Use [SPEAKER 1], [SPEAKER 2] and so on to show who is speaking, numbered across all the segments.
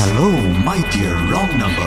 [SPEAKER 1] Hello, my dear wrong number.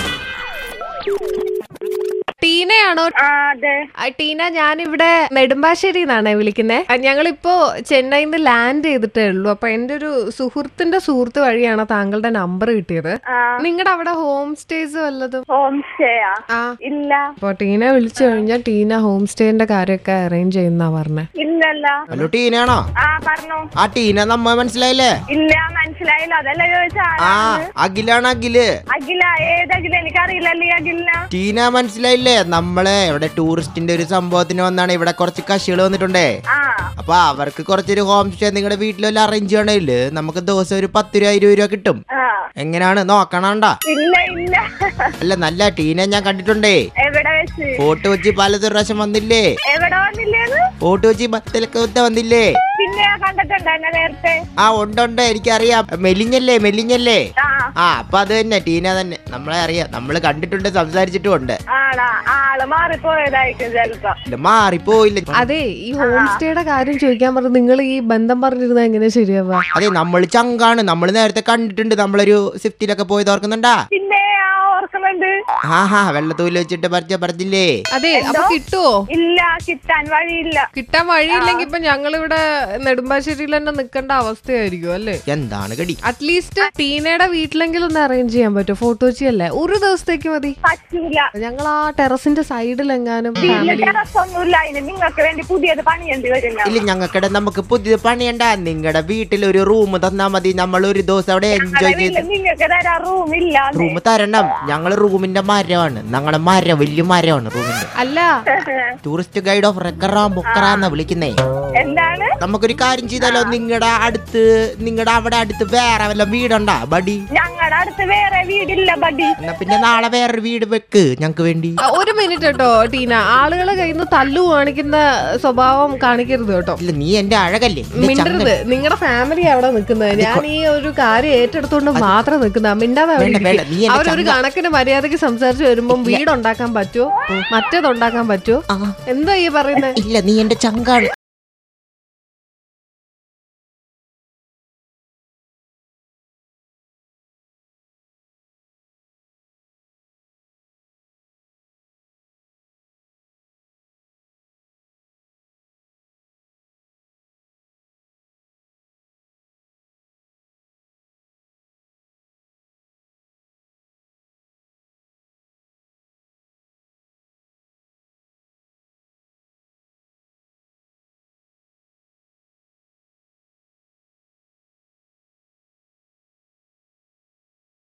[SPEAKER 2] ടീനയാണോ
[SPEAKER 3] ആ അതെ
[SPEAKER 2] ആ, ടീന ഞാനിവിടെ നെടുമ്പാശ്ശേരി നിന്നാണ് വിളിക്കുന്നത് ഞങ്ങളിപ്പോ ചെന്നൈയിൽ നിന്ന് ലാൻഡ് ചെയ്തിട്ടേ ഉള്ളൂ അപ്പൊ എന്റെ ഒരു സുഹൃത്തിന്റെ സുഹൃത്ത് വഴിയാണ് താങ്കളുടെ നമ്പർ കിട്ടിയത്
[SPEAKER 3] ആ
[SPEAKER 2] നിങ്ങളുടെ അവിടെ ഹോം സ്റ്റേസ് വല്ലതും
[SPEAKER 3] ഹോം സ്റ്റേയാ
[SPEAKER 2] ആ
[SPEAKER 3] ഇല്ല
[SPEAKER 2] അപ്പൊ ടീന വിളിച്ചു കഴിഞ്ഞാൽ ടീന ഹോം സ്റ്റേന്റെ കാര്യമൊക്കെ അറേഞ്ച് ചെയ്യുന്ന പറഞ്ഞേ
[SPEAKER 3] ഇല്ലല്ല
[SPEAKER 4] ഹലോ ടീനാണോ
[SPEAKER 3] ആ പറഞ്ഞു
[SPEAKER 4] ആ ടീന നമ്മ മനസ്സിലായില്ലേ
[SPEAKER 3] ഇല്ല മനസ്സിലായില്ല അതല്ല ചോദിച്ചാ
[SPEAKER 4] ആ അഖിലാണ് അഖില്
[SPEAKER 3] അഖില ഏത് അഖില എനിക്കറിയില്ലല്ലേ ഈ അഖിലിന
[SPEAKER 4] ടീന മനസ്സിലായില്ലേ നമ്മളെ ഇവിടെ ടൂറിസ്റ്റിന്റെ ഒരു സംഭവത്തിന് വന്നാണ് ഇവിടെ കുറച്ച് കക്ഷികൾ വന്നിട്ടുണ്ടേ
[SPEAKER 3] ആ
[SPEAKER 4] അപ്പൊ അവർക്ക് കുറച്ചൊരു ഹോം സ്റ്റേ നിങ്ങളുടെ വീട്ടിലെല്ലാം അറേഞ്ച് ചെയ്യണേല് നമുക്ക് ദിവസം ഒരു പത്ത് രൂപ ഇരുപത് രൂപ കിട്ടും
[SPEAKER 3] ആ
[SPEAKER 4] എങ്ങനെയാണ് നോക്കണണ്ട
[SPEAKER 3] ഇല്ല ഇല്ല
[SPEAKER 4] അല്ല നല്ല ടീനെ ഞാൻ കണ്ടിട്ടുണ്ടേ
[SPEAKER 3] എവിടെ വെച്ച്
[SPEAKER 4] ഫോട്ടോ വെച്ച് പലത് പ്രാവശ്യം വന്നില്ലേ
[SPEAKER 3] എവിടെ വന്നില്ലേന്ന്
[SPEAKER 4] ഫോട്ടോ വെച്ച് ബത്തിലൊക്കെ ഒത്ത വന്നില്ലേ
[SPEAKER 3] പിന്നെ ഞാൻ കണ്ടിട്ടുണ്ട് എന്നെ നേരത്തെ
[SPEAKER 4] ആ ഉണ്ട് ഉണ്ട് എനിക്കറിയാം മെലിഞ്ഞല്ലേ മെലിഞ്ഞല്ലേ
[SPEAKER 3] ആ
[SPEAKER 4] ആ അപ്പൊ അത് തന്നെ ടീന തന്നെ നമ്മളെ അറിയാം നമ്മള് കണ്ടിട്ടുണ്ട് സംസാരിച്ചിട്ടും ഉണ്ട്
[SPEAKER 3] ആണാ ആള് മാറിപ്പോയതായിരിക്കും ചെലപ്പോ
[SPEAKER 4] ഇല്ല, മാറിപ്പോയില്ല
[SPEAKER 2] അതെ ഈ ഹോം സ്റ്റേയുടെ കാര്യം ചോദിക്കാൻ പറഞ്ഞു നിങ്ങൾ ഈ ബന്ധം പറഞ്ഞിരുന്ന എങ്ങനെ ശരിയാവുക
[SPEAKER 4] അതെ നമ്മൾ ചങ്കാണ് നമ്മൾ നേരത്തെ കണ്ടിട്ടുണ്ട് നമ്മളൊരു സ്വിഫ്റ്റിലൊക്കെ പോയത് ഓർക്കുന്നുണ്ടാ
[SPEAKER 3] പിന്നെ ആ ഓർക്കുന്നുണ്ട്
[SPEAKER 4] ആഹാ വെള്ളത്തൂല് വെച്ചിട്ട് പരിചയ പറഞ്ഞില്ലേ
[SPEAKER 2] അതെ അപ്പൊ കിട്ടുവോ
[SPEAKER 3] ഇല്ല കിട്ടാൻ വഴിയില്ല
[SPEAKER 2] കിട്ടാൻ വഴിയില്ലെങ്കിൽ ഇപ്പൊ ഞങ്ങളിവിടെ നെടുമ്പാശ്ശേരിയിൽ തന്നെ നിൽക്കേണ്ട അവസ്ഥയായിരിക്കും അല്ലേ
[SPEAKER 4] എന്താണ് കടി
[SPEAKER 2] അറ്റ്ലീസ്റ്റ് ടീനയുടെ വീട്ടിലെങ്കിലും ഒന്ന് അറേഞ്ച് ചെയ്യാൻ പറ്റുമോ ഫോട്ടോച്ചി അല്ലേ ഒരു ദിവസത്തേക്ക് മതി
[SPEAKER 3] പറ്റില്ല
[SPEAKER 2] ഞങ്ങൾ ആ ടെറസിന്റെ സൈഡിലെങ്ങാനും
[SPEAKER 3] വീട്ടില്
[SPEAKER 2] ഫാമിലി
[SPEAKER 3] ടെറസൊന്നുമില്ല അതിന് നിങ്ങൾക്ക് വേണ്ടി പുതിയത് പണിയേണ്ടി വരില്ല
[SPEAKER 4] ഇല്ല ഞങ്ങൾക്കിടെ നമുക്ക് പുതിയത് പണിയണ്ട നിങ്ങളുടെ വീട്ടിൽ ഒരു റൂം തന്നാ മതി നമ്മൾ ഒരു ദിവസം അവിടെ എൻജോയ് ചെയ്ത്
[SPEAKER 3] നിങ്ങൾക്ക് തരാൻ റൂം ഇല്ല
[SPEAKER 4] റൂം തരണം ഞങ്ങൾ റൂമിന്റെ മരമാണ് ഞങ്ങളുടെ മരം വലിയ മരമാണ് റൂമിന്റെ
[SPEAKER 2] അല്ല
[SPEAKER 4] ടൂറിസ്റ്റ് ഗൈഡ് ഓഫ് റെക്കറാ ബുക്കറാന്നാ വിളിക്കുന്നേ
[SPEAKER 3] എന്താണ്
[SPEAKER 4] നമുക്കൊരു കാര്യം ചെയ്താലോ നിങ്ങളുടെ അടുത്ത് നിങ്ങളുടെ അവിടെ അടുത്ത് വേറെ വല്ല വീടുണ്ടാ ബഡി
[SPEAKER 3] ഞങ്ങളുടെ അടുത്ത് വേറെ വീടില്ല ബഡി
[SPEAKER 4] എന്നാ പിന്നെ നാളെ വേറൊരു വീട് വെക്ക് ഞങ്ങക്ക് വേണ്ടി
[SPEAKER 2] ആ, ഒരു മിനിറ്റ് കേട്ടോ ടീന ആളുകളെ കയ്യിൽ നിന്ന് തല്ലു കാണിക്കുന്ന സ്വഭാവം കാണിക്കരുത് കേട്ടോ
[SPEAKER 4] ഇല്ല നീ എന്റെ അഴകല്ലേ എന്റെ
[SPEAKER 2] മിണ്ടരുത്
[SPEAKER 4] ചങ്കല്ലേ?
[SPEAKER 2] നിങ്ങളുടെ ഫാമിലി അവിടെ നിൽക്കുന്നത് ഞാൻ ഈ ഒരു കാര്യം ഏറ്റെടുത്തോണ്ട് മാത്രം നിൽക്കുന്ന മിണ്ടാതെ അവിടെ
[SPEAKER 4] വേണ്ട, വേണ്ട, നീ
[SPEAKER 2] ഇരിക്ക്.
[SPEAKER 4] എന്റെ
[SPEAKER 2] അവരൊരു
[SPEAKER 4] ചങ്ക.
[SPEAKER 2] കണക്കിന് മര്യാദക്ക് സംസാരിച്ച് വരുമ്പം വീടുണ്ടാക്കാൻ പറ്റുമോ മറ്റേതുണ്ടാക്കാൻ പറ്റുമോ
[SPEAKER 4] ആ.
[SPEAKER 2] എന്താ ഈ പറയുന്നത്
[SPEAKER 4] ഇല്ല നീ എന്റെ ചങ്കാണ്